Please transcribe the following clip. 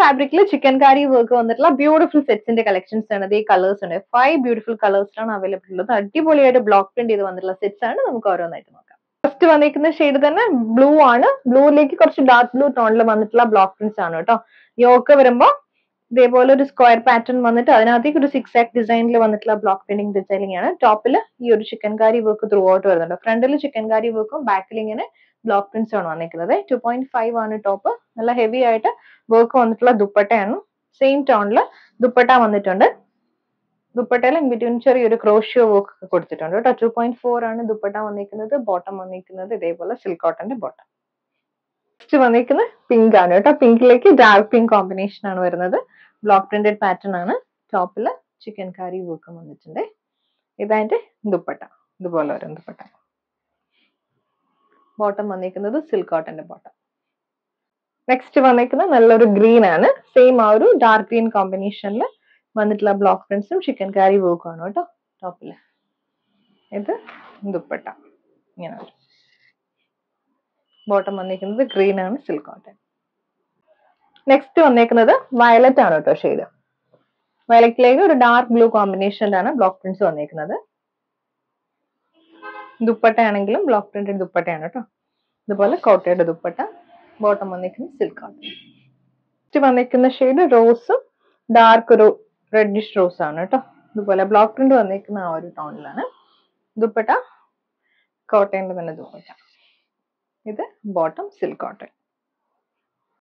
ഫാബ്രിക്കിൽ chikankari work വന്നിട്ടുള്ള beautiful സെറ്റ്സിന്റെ കളക്ഷൻസ് ആണ് ഈ കളേഴ്സ് ഉണ്ട് ഫൈവ് ബ്യൂട്ടിഫുൾ കളേഴ്സിലാണ് അവൈലബിൾ ഉള്ളത് അടിപൊളിയായിട്ട് ബ്ലോക്ക് പ്രിന്റ് ചെയ്ത് വന്നിട്ടുള്ള സെറ്റ്സ് ആണ് നമുക്ക് ഓരോന്നായിട്ട് നോക്കാം ഫസ്റ്റ് വന്നിരിക്കുന്ന ഷെയ്ഡ് തന്നെ ബ്ലൂ ആണ് ബ്ലൂയിലേക്ക് കുറച്ച് ഡാർക്ക് ബ്ലൂ ടോണിൽ വന്നിട്ടുള്ള ബ്ലോക്ക് പ്രിന്റ്സ് ആണ് കേട്ടോ യോക്ക് വരുമ്പോൾ ഇതേപോലെ ഒരു സ്ക്വയർ പാറ്റേൺ വന്നിട്ട് അതിനകത്തേക്ക് ഒരു സിക്സ് ആക്ട് ഡിസൈനിൽ വന്നിട്ടുള്ള ബ്ലോക്ക് പ്രിന്റിംഗ് ഡിസൈനിങ് ആണ് ടോപ്പിൽ ഈ ഒരു chikankari work throughout വരുന്നുണ്ട് ഫ്രണ്ടിൽ ചിക്കൻ കാരി വർക്കും ബാക്കിൽ ഇങ്ങനെ ബ്ലോക്ക് പ്രിന്റ്സ് ആണ് വന്നിരിക്കുന്നത് ടു പോയിന്റ് ഫൈവ് ആണ് ടോപ്പ് നല്ല ഹെവി ആയിട്ട് വർക്ക് വന്നിട്ടുള്ള ദുപ്പട്ടയാണ് സെയിം ടോണിൽ ദുപ്പട്ട വന്നിട്ടുണ്ട് ദുപ്പട്ടയിൽ ഇൻ ബിറ്റ്വീൻ ചെറിയൊരു ക്രോഷ്യോ വർക്ക് ഒക്കെ കൊടുത്തിട്ടുണ്ട് കേട്ടോ ടു പോയിന്റ് ഫോർ ആണ് ദുപ്പട്ട വന്നിരിക്കുന്നത് ബോട്ടം വന്നിരിക്കുന്നത് ഇതേപോലെ സിൽക്ക് കോട്ടന്റെ ബോട്ടം നെക്സ്റ്റ് വന്നിരിക്കുന്നത് പിങ്ക് ആണ് കേട്ടോ പിങ്കിലേക്ക് ഡാർക്ക് പിങ്ക് കോമ്പിനേഷൻ ആണ് വരുന്നത് ബ്ലോക്ക് പ്രിന്റഡ് പാറ്റേൺ ആണ് ടോപ്പിൽ ചിക്കൻ കാരി വർക്ക് വന്നിട്ടുണ്ട് ഇതായിട്ട് ദുപ്പട്ട ഇതുപോലെ വരും ദുപ്പട്ട ബോട്ടം വന്നിരിക്കുന്നത് സിൽക്ക് കോട്ടന്റെ ബോട്ടം നെക്സ്റ്റ് വന്നിരിക്കുന്നത് നല്ലൊരു ഗ്രീൻ ആണ് സെയിം ആ ഒരു ഡാർക്ക് ഗ്രീൻ കോമ്പിനേഷനിൽ വന്നിട്ടുള്ള ബ്ലോക്ക് പ്രിന്റ്സും ചിക്കൻ കാരി വർക്കും ആണ് കേട്ടോ ടോപ്പിൽ ഇത് ദുപ്പട്ട ഇങ്ങനെ വരും ബോട്ടം വന്നിരിക്കുന്നത് ഗ്രീൻ ആണ് സിൽക്ക് കോട്ടൺ നെക്സ്റ്റ് വന്നേക്കുന്നത് വയലറ്റ് ആണ് കേട്ടോ ഷെയ്ഡ് വയലറ്റിലേക്ക് ഒരു ഡാർക്ക് ബ്ലൂ കോമ്പിനേഷനിലാണ് ബ്ലോക്ക് പ്രിന്റ്സ് വന്നേക്കുന്നത് ദുപ്പട്ട ആണെങ്കിലും ബ്ലോക്ക് പ്രിന്റഡ് ദുപ്പട്ടയാണ് കേട്ടോ ഇതുപോലെ കോട്ടയുടെ ദുപ്പട്ട ബോട്ടം വന്നിരിക്കുന്നത് സിൽക്ക് കോട്ടൺ നെക്സ്റ്റ് വന്നിരിക്കുന്ന ഷെയ്ഡ് റോസും ഡാർക്ക് ഒരു റെഡിഷ് റോസ് ആണ് കേട്ടോ ഇതുപോലെ ബ്ലോക്ക് പ്രിന്റ് വന്നിരിക്കുന്ന ആ ഒരു ടോണിലാണ് ദുപ്പട്ട കോട്ടയുടെ തന്നെ ദുപ്പട്ട ഇത് ബോട്ടം സിൽക്ക് കോട്ടൺ